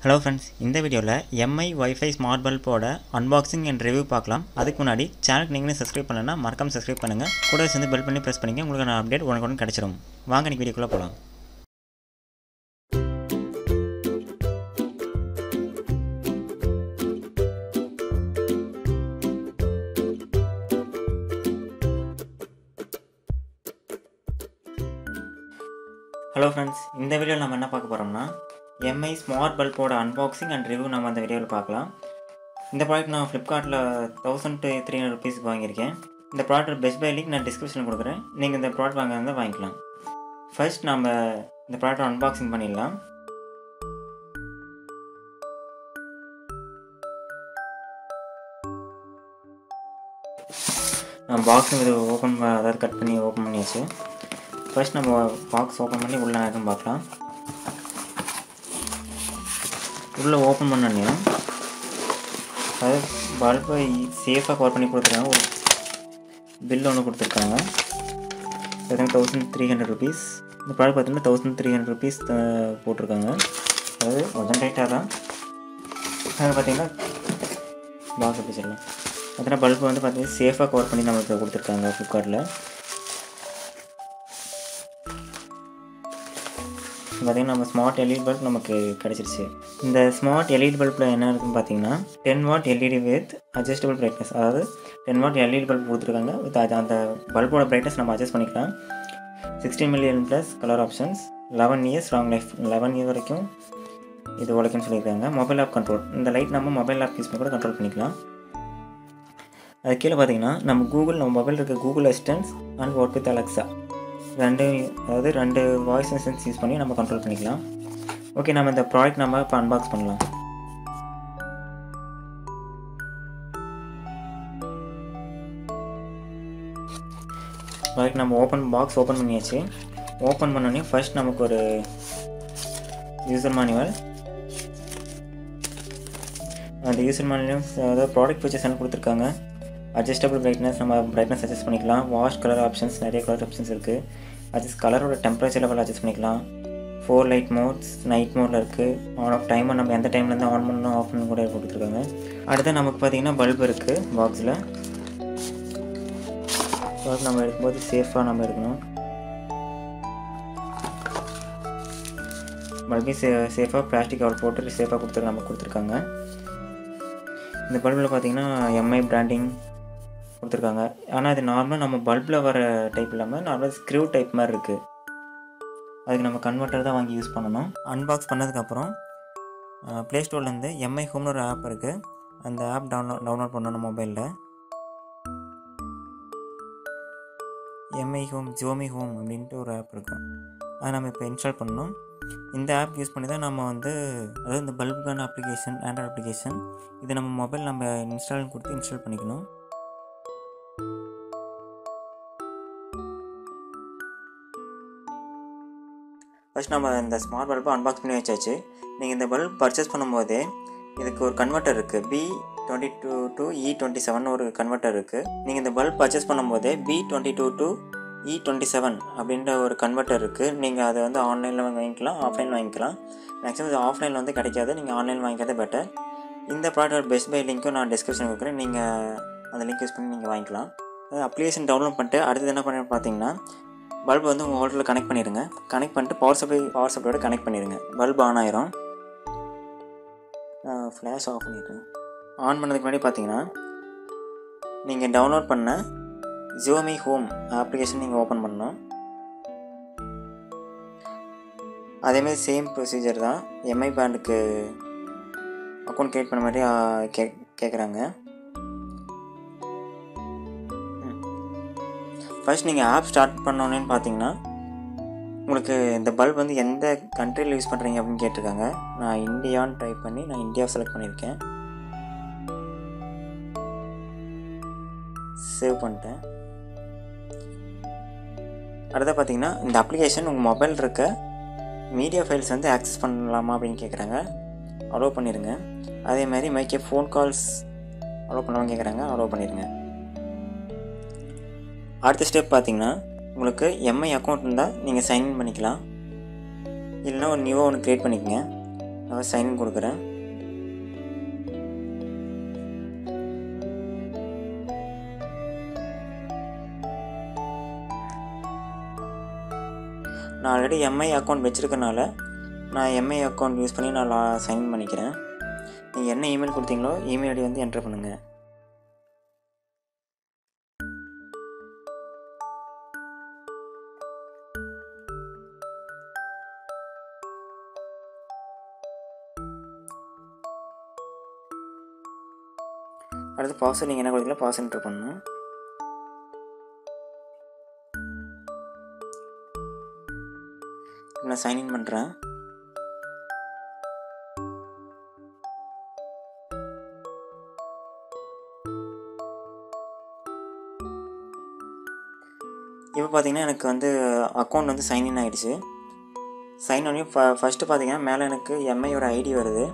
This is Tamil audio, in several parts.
ஹலோ ஃப்ரெண்ட்ஸ் இந்த வீடியோவில் எம்ஐ வைஃபை ஸ்மார்ட் பல்போட அன்பாக்சிங் அண்ட் ரிவ்யூ பார்க்கலாம் அதுக்கு முன்னாடி சேனலுக்கு நீங்களும் சப்ஸ்கிரைப் பண்ணலன்னா மறக்காம சப்ஸ்கிரைப் பண்ணுங்கள் கூட சேர்ந்து பெல் பண்ணி ப்ரெஸ் பண்ணிங்க உங்களுக்கு நான் அப்டேட் உடனே கிடச்சிரும் வாங்க இன்னைக்கு வீடியோக்குள்ளே போகலாம் ஹலோ ஃப்ரெண்ட்ஸ் இந்த வீடியோவில் நம்ம என்ன பார்க்க போகிறோம்னா எம்ஐ ஸ்மார்ட் பல்போட அன்பாக்சிங் அண்ட் ரிவ்யூ நம்ம அந்த வீடியோவில் பார்க்கலாம் இந்த ப்ராடக்ட் நான் ஃப்ளிப்கார்ட்டில் தௌசண்ட் டு த்ரீ ஹண்ட்ரட் ருபீஸ்க்கு வாங்கியிருக்கேன் இந்த ப்ராடக்ட் பெஸ்ட் பை லிங்க் நான் டிஸ்கிரிப்ஷனில் கொடுக்குறேன் நீங்கள் இந்த ப்ராடக்ட் வாங்க இருந்தால் வாங்கிக்கலாம் ஃபர்ஸ்ட் நம்ம இந்த ப்ராடக்ட் அன்பாக்சிங் பண்ணிடலாம் நான் பாக்ஸ் இது ஓப்பன் அதாவது கட் பண்ணி ஓப்பன் பண்ணியாச்சு ஃபர்ஸ்ட் நம்ம பாக்ஸ் ஓப்பன் பண்ணி உள்ளே இருக்குன்னு பார்க்கலாம் உள்ளே ஓப்பன் பண்ணோன்னே அதாவது பல்பை சேஃபாக கவர் பண்ணி கொடுத்துருக்காங்க ஒரு பில் ஒன்று கொடுத்துருக்காங்க பார்த்தீங்கன்னா தௌசண்ட் த்ரீ ஹண்ட்ரட் ருபீஸ் இந்த ப்ராடக்ட் பார்த்தீங்கன்னா தௌசண்ட் த்ரீ ஹண்ட்ரட் ருபீஸ் போட்டிருக்காங்க அதாவது கொஞ்சம் டைட்டாக தான் அது பார்த்தீங்கன்னா பாக்ஸ் எப்படி சொல்லலாம் பார்த்தீங்கன்னா பல்பு வந்து பார்த்தீங்கன்னா சேஃபாக கவர் பண்ணி நம்மளுக்கு கொடுத்துருக்காங்க ஃப்ளிப்கார்ட்டில் பார்த்தீங்கன்னா நம்ம ஸ்மார்ட் எல்இடி பல்ப் நமக்கு கிடச்சிருச்சு இந்த ஸ்மார்ட் எல்இடி பல்பில் என்ன இருக்குன்னு பார்த்தீங்கன்னா ten watt LED with adjustable brightness அதாவது டென் வாட் எல்இடி பல்ப் கொடுத்துருக்காங்க வித் அது அந்த பல்போட பிரைட்னஸ் நம்ம அட்ஜஸ்ட் பண்ணிக்கலாம் sixteen million plus colour options eleven years long life eleven year வரைக்கும் இது உழைக்கும்னு சொல்லியிருக்காங்க மொபைல் ஆப் கண்ட்ரோல் இந்த லைட் நம்ம மொபைல் ஆப் யூஸ் பண்ணி கூட கண்ட்ரோல் பண்ணிக்கலாம் அது கீழே பார்த்தீங்கன்னா நம்ம கூகுள் நம்ம மொபைல் இருக்க Google assistance and work with Alexa ரெண்டு அதாவது ரெண்டு வாய்ஸ் அசிஸ்டன்ஸ் யூஸ் பண்ணி நம்ம கண்ட்ரோல் பண்ணிக்கலாம் ஓகே நம்ம இந்த ப்ராடக்ட் நம்ம இப்போ அன்பாக்ஸ் பண்ணலாம் ப்ராடக்ட் நம்ம ஓப்பன் பாக்ஸ் ஓப்பன் பண்ணியாச்சு ஓப்பன் பண்ணோடனே ஃபர்ஸ்ட் நமக்கு ஒரு யூசர் மேனுவல் அந்த யூசர் மேனுவல் அதாவது ப்ராடக்ட் ஃபீச்சர்ஸ் என்ன கொடுத்துருக்காங்க அட்ஜஸ்டபிள் பிரைட்னஸ் நம்ம பிரைட்னஸ் அட்ஜஸ்ட் பண்ணிக்கலாம் வாஷ் கலர் ஆப்ஷன்ஸ் நிறைய கலர் ஆப்ஷன்ஸ் இருக்குது அட்ஜஸ்ட் கலரோட டெம்பரேச்சர் லெவல் அட்ஜஸ்ட் பண்ணிக்கலாம் ஃபோர் லைட் மோட்ஸ் நைட் மோடில் இருக்குது ஆன் ஆஃப் டைமை நம்ம எந்த டைம்லேருந்து ஆன் பண்ணணும் ஆஃப் பண்ணணும் கூட கொடுத்துருக்காங்க அடுத்து நமக்கு பார்த்தீங்கன்னா பல்ப் இருக்குது பாக்ஸில் பல்ப் நம்ம எடுக்கும்போது சேஃபாக நம்ம எடுக்கணும் பல்பையும் சே சேஃபாக பிளாஸ்டிக் கவர் போட்டு சேஃபாக கொடுத்துரு நம்ம கொடுத்துருக்காங்க இந்த பல்பில் பார்த்தீங்கன்னா எம்ஐ பிராண்டிங் கொடுத்துருக்காங்க ஆனால் இது நார்மலாக நம்ம பல்பில் வர டைப் இல்லாமல் நார்மலாக ஸ்க்ரூ டைப் மாதிரி இருக்குது அதுக்கு நம்ம கன்வெர்ட்டர் தான் வாங்கி யூஸ் பண்ணணும் அன்பாக்ஸ் பண்ணதுக்கப்புறம் ப்ளே ஸ்டோர்லேருந்து எம்ஐ ஹோம்னு ஒரு ஆப் இருக்குது அந்த ஆப் டவுன்லோட் டவுன்லோட் பண்ணணும் மொபைலில் எம்ஐ ஹோம் ஜோமி ஹோம் அப்படின்ட்டு ஒரு ஆப் இருக்கும் அதை நம்ம இப்போ இன்ஸ்டால் பண்ணணும் இந்த ஆப் யூஸ் பண்ணி தான் நம்ம வந்து அதாவது இந்த பல்புக்கான அப்ளிகேஷன் ஆண்ட்ராய்ட் அப்ளிகேஷன் இது நம்ம மொபைல் நம்ம இன்ஸ்டால் கொடுத்து இன்ஸ்டால் பண்ணிக்கணும் ஃபஸ்ட் நம்ம இந்த ஸ்மார்ட் பல்பை அன்பாக்ஸ் பண்ணி வச்சாச்சு நீங்கள் இந்த பல்ப் பர்ச்சேஸ் பண்ணும்போதே இதுக்கு ஒரு கன்வெர்ட்டர் இருக்குது P twenty two to E twenty seven ஒரு கன்வெர்ட்டர் இருக்குது நீங்கள் இந்த பல்ப் பர்ச்சேஸ் பண்ணும்போதே P twenty two to E twenty seven அப்படின்ற ஒரு கன்வெர்ட்டர் இருக்குது நீங்கள் அதை வந்து ஆன்லைனில் வாங்கிக்கலாம் ஆஃப்லைன் வாங்கிக்கலாம் மேக்ஸிமம் இது ஆஃப்லைனில் வந்து கிடைக்காது நீங்கள் ஆன்லைன் வாங்கிக்கிறதே பெட்டர் இந்த ப்ராடக்ட் பெஸ்ட் பை லிங்க்கும் நான் டிஸ்கிரிப்ஷன் கொடுக்குறேன் நீங்கள் அந்த லிங்க் யூஸ் பண்ணி நீங்கள் வாங்கிக்கலாம் அப்ளிகேஷன் டவுன்லோட் பண்ணிட்டு அடுத்தது என்ன பண்ணி பார்த்தீங்கன்னா பல்ப் வந்து உங்கள் ஹோட்டலில் கனெக்ட் பண்ணிடுங்க கனெக்ட் பண்ணிட்டு பவர் சப்ளை பவர் சப்ளையோட கனெக்ட் பண்ணிடுங்க பல்ப் ஆன் ஆயிரும் ஃப்ளாஷ் ஆஃப் பண்ணிடுறேன் ஆன் பண்ணதுக்கு முன்னாடி பார்த்தீங்கன்னா நீங்கள் டவுன்லோட் பண்ண ஜியோமி ஹோம் அப்ளிகேஷன் நீங்கள் ஓப்பன் பண்ணணும் அதேமாதிரி சேம் ப்ரொசீஜர் தான் எம்ஐ பேண்டுக்கு அக்கௌண்ட் க்ரியேட் பண்ண மாதிரி கே கேட்குறாங்க ஃபர்ஸ்ட் நீங்கள் ஆப் ஸ்டார்ட் பண்ணோன்னே பார்த்தீங்கன்னா உங்களுக்கு இந்த பல்ப் வந்து எந்த கண்ட்ரியில் யூஸ் பண்ணுறீங்க அப்படின்னு கேட்டிருக்காங்க நான் இந்தியான்னு டைப் பண்ணி நான் இந்தியா செலக்ட் பண்ணியிருக்கேன் சேவ் பண்ணிட்டேன் அடுத்த பார்த்தீங்கன்னா இந்த அப்ளிகேஷன் உங்கள் மொபைல் இருக்க மீடியா ஃபைல்ஸ் வந்து ஆக்சஸ் பண்ணலாமா அப்படின்னு கேட்குறாங்க அலோவ் பண்ணிடுங்க அதே மாதிரி மைக்கே ஃபோன் கால்ஸ் அலோவ் பண்ணலாமா கேட்குறாங்க அலோவ் பண்ணிடுங்க அடுத்த ஸ்டெப் பார்த்தீங்கன்னா உங்களுக்கு எம்ஐ அக்கௌண்ட் இருந்தால் நீங்கள் சைன்இன் பண்ணிக்கலாம் இல்லைனா ஒரு நியூவாக ஒன்று க்ரியேட் பண்ணிக்கங்க நான் சைன் கொடுக்குறேன் நான் ஆல்ரெடி எம்ஐ அக்கௌண்ட் வச்சுருக்கனால நான் எம்ஐ அக்கௌண்ட் யூஸ் பண்ணி நான் சைன் பண்ணிக்கிறேன் நீங்கள் என்ன இமெயில் கொடுத்தீங்களோ இமெயில் ஐடி வந்து என்டர் பண்ணுங்கள் அடுத்து பாஸ்வேர்ட் நீங்கள் என்ன கொடுத்தீங்களோ பாஸ்வேர்ட் என்டர் பண்ணணும் நான் சைன்இன் பண்ணுறேன் இப்போ பார்த்தீங்கன்னா எனக்கு வந்து அக்கௌண்ட் வந்து சைன்இன் ஆகிடுச்சு சைன் பண்ணி ஃப ஃபஸ்ட்டு பார்த்தீங்கன்னா மேலே எனக்கு எம்ஐயோட ஐடி வருது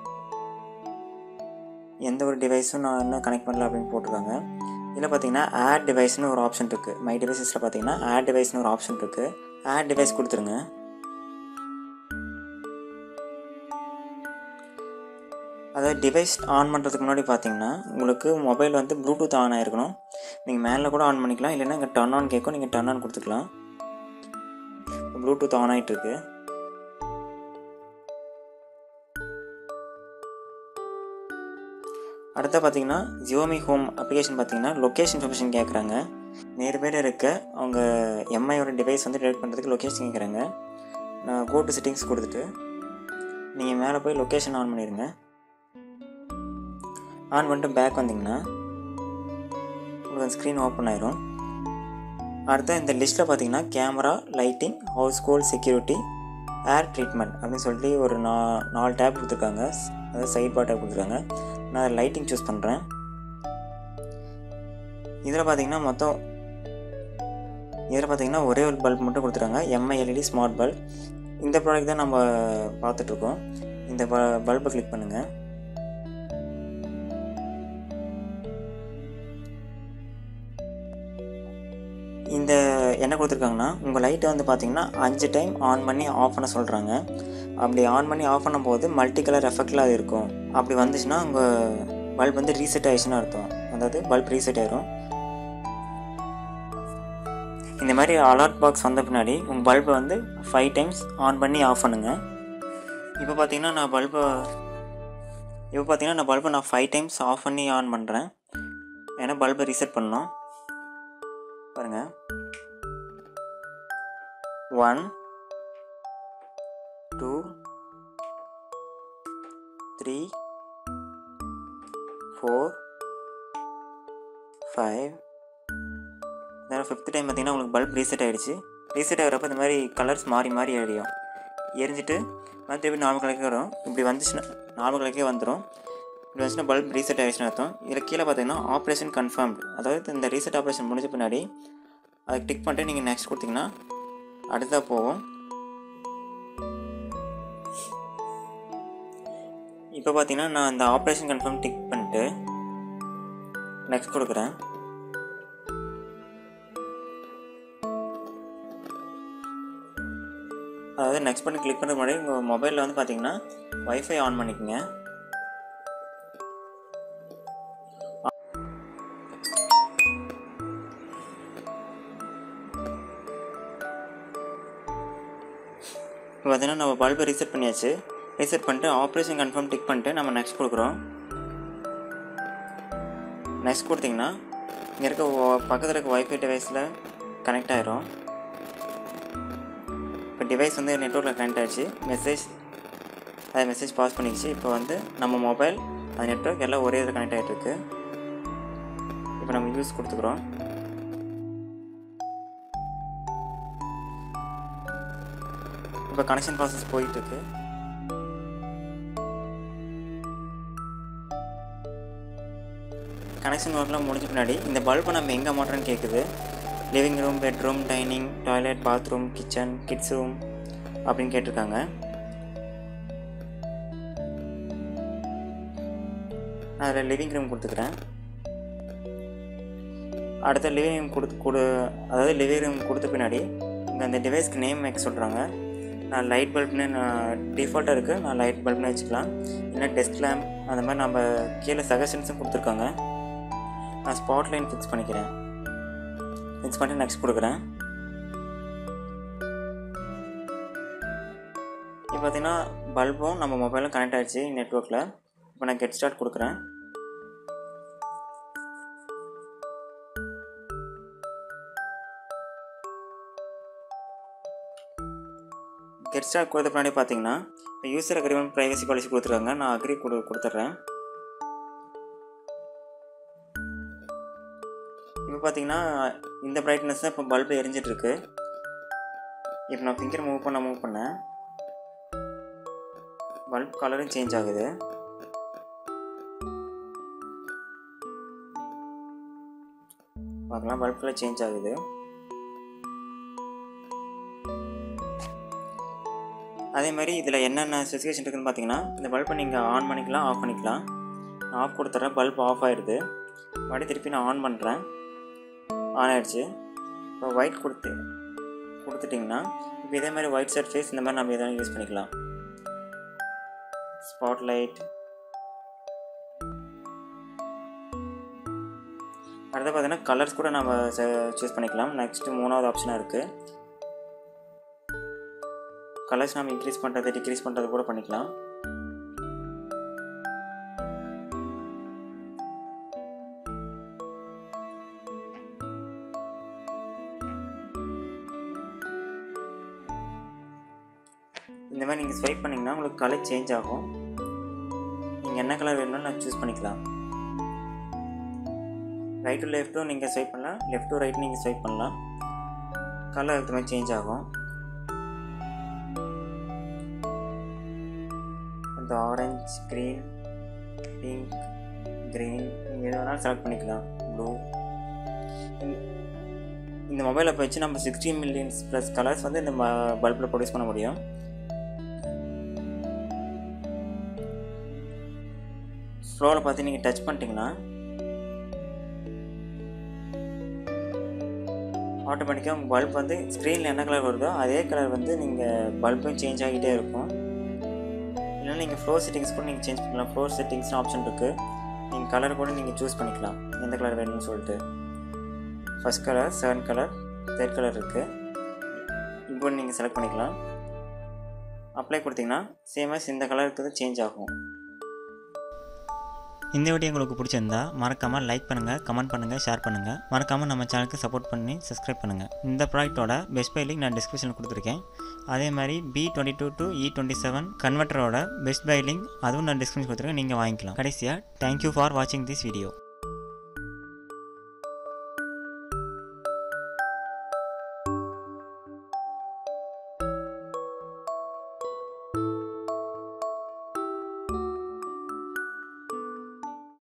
எந்த ஒரு டிவைஸும் நான் இன்னும் கனெக்ட் பண்ணல அப்படின்னு போட்டிருக்காங்க இதில் பார்த்தீங்கன்னா ஆட் டிவைஸ்னு ஒரு ஆப்ஷன் இருக்குது மை டிவைசஸில் பார்த்தீங்கன்னா ஆட் டிவைஸ்னு ஒரு ஆப்ஷன் இருக்குது ஆட் டிவைஸ் கொடுத்துருங்க அதாவது டிவைஸ் ஆன் பண்ணுறதுக்கு முன்னாடி பார்த்தீங்கன்னா உங்களுக்கு மொபைல் வந்து ப்ளூடூத் ஆன் ஆகிருக்கணும் நீங்கள் மேலே கூட ஆன் பண்ணிக்கலாம் இல்லைன்னா இங்கே டர்ன் ஆன் கேட்கும் நீங்கள் டர்ன் ஆன் கொடுத்துக்கலாம் ப்ளூடூத் ஆன் ஆகிட்டுருக்கு அடுத்த பார்த்தீங்கன்னா ஜியோமி ஹோம் அப்ளிகேஷன் பார்த்தீங்கன்னா லொக்கேஷன் இன்ஃபர்மேஷன் கேட்குறாங்க நேர் பேர் இருக்க அவங்க எம்ஐயோட டிவைஸ் வந்து டெலிட் பண்ணுறதுக்கு லொக்கேஷன் கேட்குறாங்க நான் கோ டு செட்டிங்ஸ் கொடுத்துட்டு நீங்கள் மேலே போய் லொக்கேஷன் ஆன் பண்ணிடுங்க ஆன் பண்ணிட்டு பேக் வந்தீங்கன்னா உங்களுக்கு ஸ்க்ரீன் ஓப்பன் ஆயிரும் அடுத்த இந்த லிஸ்ட்டில் பார்த்தீங்கன்னா கேமரா லைட்டிங் ஹவுஸ் கோல் செக்யூரிட்டி ஏர் ட்ரீட்மெண்ட் அப்படின்னு சொல்லிட்டு ஒரு நா நாலு டேப் கொடுத்துருக்காங்க அதாவது சைட் பார் டேப் கொடுத்துருக்காங்க நான் லைட்டிங் சூஸ் பண்ணுறேன் இதில் பார்த்தீங்கன்னா மொத்தம் இதில் பார்த்தீங்கன்னா ஒரே ஒரு பல்ப் மட்டும் கொடுத்துருக்காங்க எம்ஐ எல்இடி ஸ்மார்ட் பல்ப் இந்த ப்ராடக்ட் தான் நம்ம பார்த்துட்ருக்கோம் இந்த ப பல்பை கிளிக் பண்ணுங்கள் இந்த என்ன கொடுத்துருக்காங்கன்னா உங்கள் லைட்டை வந்து பார்த்தீங்கன்னா அஞ்சு டைம் ஆன் பண்ணி ஆஃப் பண்ண சொல்கிறாங்க அப்படி ஆன் பண்ணி ஆஃப் பண்ணும்போது மல்டி கலர் எஃபெக்டில் அது இருக்கும் அப்படி வந்துச்சுன்னா உங்கள் பல்ப் வந்து ரீசெட் ஆயிடுச்சுன்னு அர்த்தம் அதாவது பல்ப் ரீசெட் ஆயிரும் இந்த மாதிரி அலர்ட் பாக்ஸ் வந்த பின்னாடி உங்கள் பல்பை வந்து ஃபைவ் டைம்ஸ் ஆன் பண்ணி ஆஃப் பண்ணுங்கள் இப்போ பார்த்தீங்கன்னா நான் பல்பை இப்போ பார்த்தீங்கன்னா நான் பல்பை நான் ஃபைவ் டைம்ஸ் ஆஃப் பண்ணி ஆன் பண்ணுறேன் ஏன்னா பல்பை ரீசெட் பண்ணணும் பாருங்கள் one two three four five இதனால் ஃபிஃப்த் டைம் பார்த்தீங்கன்னா உங்களுக்கு பல்ப் ரீசெட் ஆகிடுச்சு ரீசெட் ஆகிறப்ப இந்த மாதிரி கலர்ஸ் மாறி மாறி எரியும் எரிஞ்சிட்டு மறுபடியும் நார்மல் கலருக்கே வரும் இப்படி வந்துச்சுன்னா நார்மல் கலருக்கே வந்துடும் இப்படி வந்துச்சுன்னா பல்ப் ரீசெட் ஆகிடுச்சுன்னு அர்த்தம் இதில் கீழே பார்த்தீங்கன்னா ஆப்ரேஷன் கன்ஃபார்ம்டு அதாவது இந்த ரீசெட் ஆப்ரேஷன் முடிஞ்ச பின்னாடி அதை டிக் பண்ணிட்டு நீங்கள் நெக்ஸ்ட் கொடுத்தீங்கன்னா அடுத்ததாக போகும் இப்போ பார்த்தீங்கன்னா நான் இந்த ஆப்ரேஷன் கன்ஃபார்ம் டிக் பண்ணிட்டு நெக்ஸ்ட் கொடுக்குறேன் அதாவது நெக்ஸ்ட் பண்ணி கிளிக் பண்ணுற முன்னாடி உங்கள் மொபைலில் வந்து பார்த்தீங்கன்னா வைஃபை ஆன் பண்ணிக்கோங்க இப்போ பார்த்தீங்கன்னா நம்ம பல்பை ரீசெட் பண்ணியாச்சு ரீசெட் பண்ணிட்டு ஆப்ரேஷன் கன்ஃபார்ம் டிக் பண்ணிட்டு நம்ம நெக்ஸ்ட் கொடுக்குறோம் நெக்ஸ்ட் கொடுத்தீங்கன்னா இங்கே இருக்க பக்கத்தில் இருக்க ஒய்ஃபை டிவைஸில் கனெக்ட் ஆயிரும் இப்போ டிவைஸ் வந்து நெட்ஒர்க்கில் கனெக்ட் ஆகிடுச்சு மெசேஜ் அது மெசேஜ் பாஸ் பண்ணிடுச்சு இப்போ வந்து நம்ம மொபைல் அது நெட்ஒர்க் எல்லாம் ஒரே இதில் கனெக்ட் ஆகிட்டுருக்கு இப்போ நம்ம யூஸ் கொடுத்துக்குறோம் இப்போ கனெக்ஷன் ப்ராசஸ் போயிட்டுருக்கு கனெக்ஷன் ஒர்க்லாம் முடிஞ்ச பின்னாடி இந்த பல்பை நம்ம எங்கே மாட்டுறோன்னு கேட்குது living room bedroom dining toilet bathroom kitchen kids room அப்படின்னு கேட்டிருக்காங்க அதில் லிவிங் ரூம் கொடுத்துக்கிறேன் அடுத்த லிவிங் ரூம் கொடுத்து கொடு அதாவது லிவிங் ரூம் கொடுத்த பின்னாடி இங்கே அந்த டிவைஸ்க்கு நேம் வைக்க சொல்கிறாங்க நான் லைட் பல்ப்னு நான் டிஃபால்ட்டாக இருக்குது நான் லைட் பல்ப்னு வச்சுக்கலாம் இல்லை டெஸ்க் லேம்ப் அந்த மாதிரி நம்ம கீழே சஜஷன்ஸும் கொடுத்துருக்காங்க நான் ஸ்பாட் லைன் ஃபிக்ஸ் பண்ணிக்கிறேன் ஃபிக்ஸ் பண்ணிட்டு நெக்ஸ்ட் கொடுக்குறேன் இப்போ பார்த்தீங்கன்னா பல்பும் நம்ம மொபைலும் கனெக்ட் ஆகிடுச்சு நெட்ஒர்க்கில் இப்போ நான் கெட் ஸ்டார்ட் கொடுக்குறேன் கெட் ஸ்டார்ட் கொடுத்த பின்னாடி பார்த்தீங்கன்னா இப்போ யூசர் அக்ரிமெண்ட் ப்ரைவசி பாலிசி கொடுத்துருக்காங்க நான் அக்ரி கொடு கொடுத்துட்றேன் இப்போ பார்த்தீங்கன்னா இந்த பிரைட்னஸ் தான் இப்போ பல்பு எரிஞ்சிட்ருக்கு இப்போ நான் ஃபிங்கர் மூவ் பண்ண மூவ் பண்ணேன் பல்ப் கலரும் சேஞ்ச் ஆகுது பார்க்கலாம் பல்ப் கலர் சேஞ்ச் ஆகுது அதே மாதிரி இதில் என்னென்ன ஸ்பெசிஃபிகேஷன் இருக்குதுன்னு பார்த்தீங்கன்னா இந்த பல்பை நீங்கள் ஆன் பண்ணிக்கலாம் ஆஃப் பண்ணிக்கலாம் நான் ஆஃப் கொடுத்துட்றேன் பல்ப் ஆஃப் ஆகிடுது மறுபடியும் திருப்பி நான் ஆன் பண்ணுறேன் ஆன் ஆகிடுச்சு இப்போ ஒயிட் கொடுத்து கொடுத்துட்டிங்கன்னா இப்போ இதே மாதிரி ஒயிட் ஷர்ட் ஃபேஸ் இந்த மாதிரி நம்ம எதாவது யூஸ் பண்ணிக்கலாம் ஸ்பாட் லைட் அடுத்து பார்த்தீங்கன்னா கலர்ஸ் கூட நம்ம சூஸ் பண்ணிக்கலாம் நெக்ஸ்ட்டு மூணாவது ஆப்ஷனாக இருக்குது கலர்ஸ் நம்ம இன்க்ரீஸ் பண்ணுறது டிக்ரீஸ் பண்ணுறது கூட பண்ணிக்கலாம் இந்த மாதிரி நீங்கள் ஸ்வைப் பண்ணிங்கன்னா உங்களுக்கு கலர் சேஞ்ச் ஆகும் நீங்கள் என்ன கலர் வேணும்னு நான் சூஸ் பண்ணிக்கலாம் ரைட் டு லெஃப்ட்டும் நீங்கள் ஸ்வைப் பண்ணலாம் லெஃப்ட் டு ரைட் நீங்கள் ஸ்வைப் பண்ணலாம் கலர் அது மாதிரி சேஞ்ச் ஆகும் இந்த ஆரஞ்ச் க்ரீன் பிங்க் க்ரீன் நீங்கள் எது வேணாலும் செலக்ட் பண்ணிக்கலாம் ப்ளூ இந்த மொபைல் அப்போ வச்சு நம்ம சிக்ஸ்டீன் மில்லியன்ஸ் ப்ளஸ் கலர்ஸ் வந்து இந்த பல்பில் ப்ரொடியூஸ் பண்ண முடியும் ஃப்ளோவில் பார்த்து நீங்கள் டச் பண்ணிட்டீங்கன்னா ஆட்டோமேட்டிக்காக உங்கள் பல்ப் வந்து ஸ்க்ரீனில் என்ன கலர் வருதோ அதே கலர் வந்து நீங்கள் பல்பும் சேஞ்ச் ஆகிட்டே இருக்கும் இல்லைன்னா நீங்கள் ஃப்ளோர் செட்டிங்ஸ் கூட நீங்கள் சேஞ்ச் பண்ணலாம் ஃப்ளோர் செட்டிங்ஸ்னு ஆப்ஷன் இருக்குது நீங்கள் கலர் கூட நீங்கள் சூஸ் பண்ணிக்கலாம் எந்த கலர் வேணும்னு சொல்லிட்டு first colour second colour third colour இருக்குது இப்போ நீங்கள் செலக்ட் பண்ணிக்கலாம் அப்ளை கொடுத்தீங்கன்னா சேமாக இந்த கலர் இருக்கிறது சேஞ்ச் ஆகும் இந்த வீடியோ உங்களுக்கு பிடிச்சிருந்தா மறக்காமல் லைக் பண்ணுங்கள் கமெண்ட் பண்ணுங்கள் ஷேர் பண்ணுங்கள் மறக்காமல் நம்ம சேனலுக்கு சப்போர்ட் பண்ணி சப்ஸ்கிரைப் பண்ணுங்கள் இந்த ப்ராடக்ட்டோட பெஸ்ட் பை லிங்க் நான் டிஸ்கிரிப்ஷனில் கொடுத்துருக்கேன் அதே மாதிரி P twenty two to E twenty seven கன்வெர்ட்டரோட பெஸ்ட் பை லிங்க் அதுவும் நான் டிஸ்கிரிப்ஷன் கொடுத்துருக்கேன் நீங்கள் வாங்கிக்கலாம் கடைசியாக தேங்க்யூ ஃபார் வாட்சிங் திஸ் வீடியோ